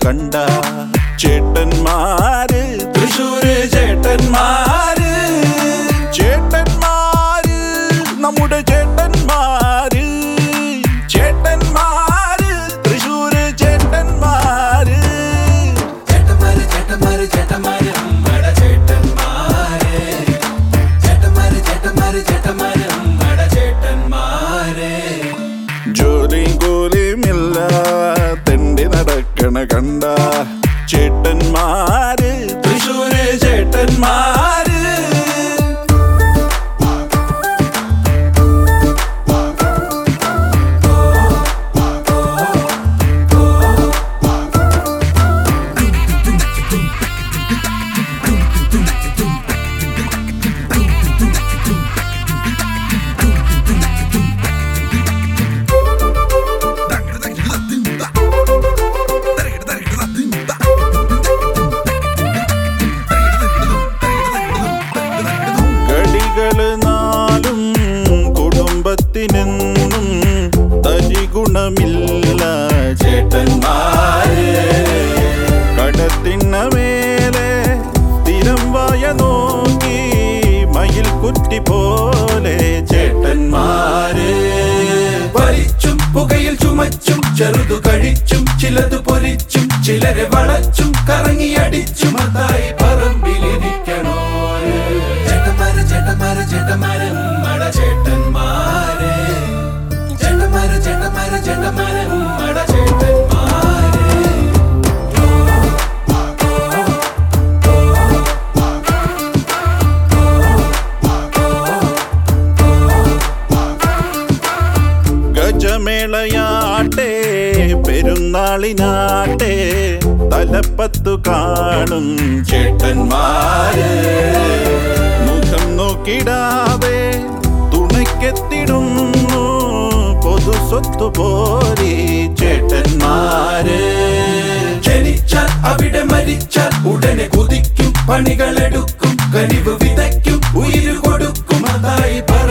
കണ്ട ചേട്ടന്മാര് തൃശൂര് ചേട്ടന്മാര് ചേട്ടന്മാര് നമ്മുടെ ചേട്ടന്മാര് ചേട്ടന്മാര് തൃശൂര് ചേട്ടന്മാര് ചേട്ടന്മാര് ചേട്ടന്മാര് ചേട്ടന്മാര് ഉമ്മട ചേട്ടന്മാരെ ചേട്ടന്മാര് ചേട്ടന്മാര് ചേട്ടന്മാര് ഉമ്മട ചേട്ടന്മാരെ ജോലിയും കൂലിയുമില്ല തെണ്ടി നടക്കണ കണ്ട ചേട്ടന്മാര് തൃശൂര് ചേട്ടന്മാര് കളികള് നാലും കുടുംബത്തിനെന്നും തനി ഗുണമില്ല ചേട്ടന്മാര് കടത്തിണ്ണ മേലെ സ്ഥിരം വായ നോക്കി മയിൽ കുറ്റി പോലെ ചേട്ടന്മാര് വലിച്ചും പുകയിൽ ചുമച്ചും ചെറുതു കഴിച്ചും ചിലത് പൊരിച്ചും ചിലരെ വളച്ചും കറങ്ങിയടിച്ചും അതായി പറമ്പിലിരിക്കണോ ചേട്ടന്മാര് ചേട്ടന്മാര് ചേട്ടന്മാര് ഉമ്മട ചേട്ടന്മാരെ ചേട്ടന്മാര് ചേട്ടന്മാര് ചേട്ടന്മാര് ഉമ്മട ചേട്ടന്മാരെ ഗജമേളയാട്ടെ പെരുന്നാളിനാട്ടെ തലപ്പത്തു കാണും ചേട്ടന്മാര് മുഖം നോക്കിടാതെ തുണയ്ക്കെത്തിടുന്നു പൊതു സ്വത്തു പോരി ചേട്ടന്മാര് ജനിച്ചാൽ അവിടെ മരിച്ചാൽ ഉടനെ കുതിക്കും പണികളെടുക്കും കനിവ് വിതയ്ക്കും ഉയിര് കൊടുക്കും അതായി പറ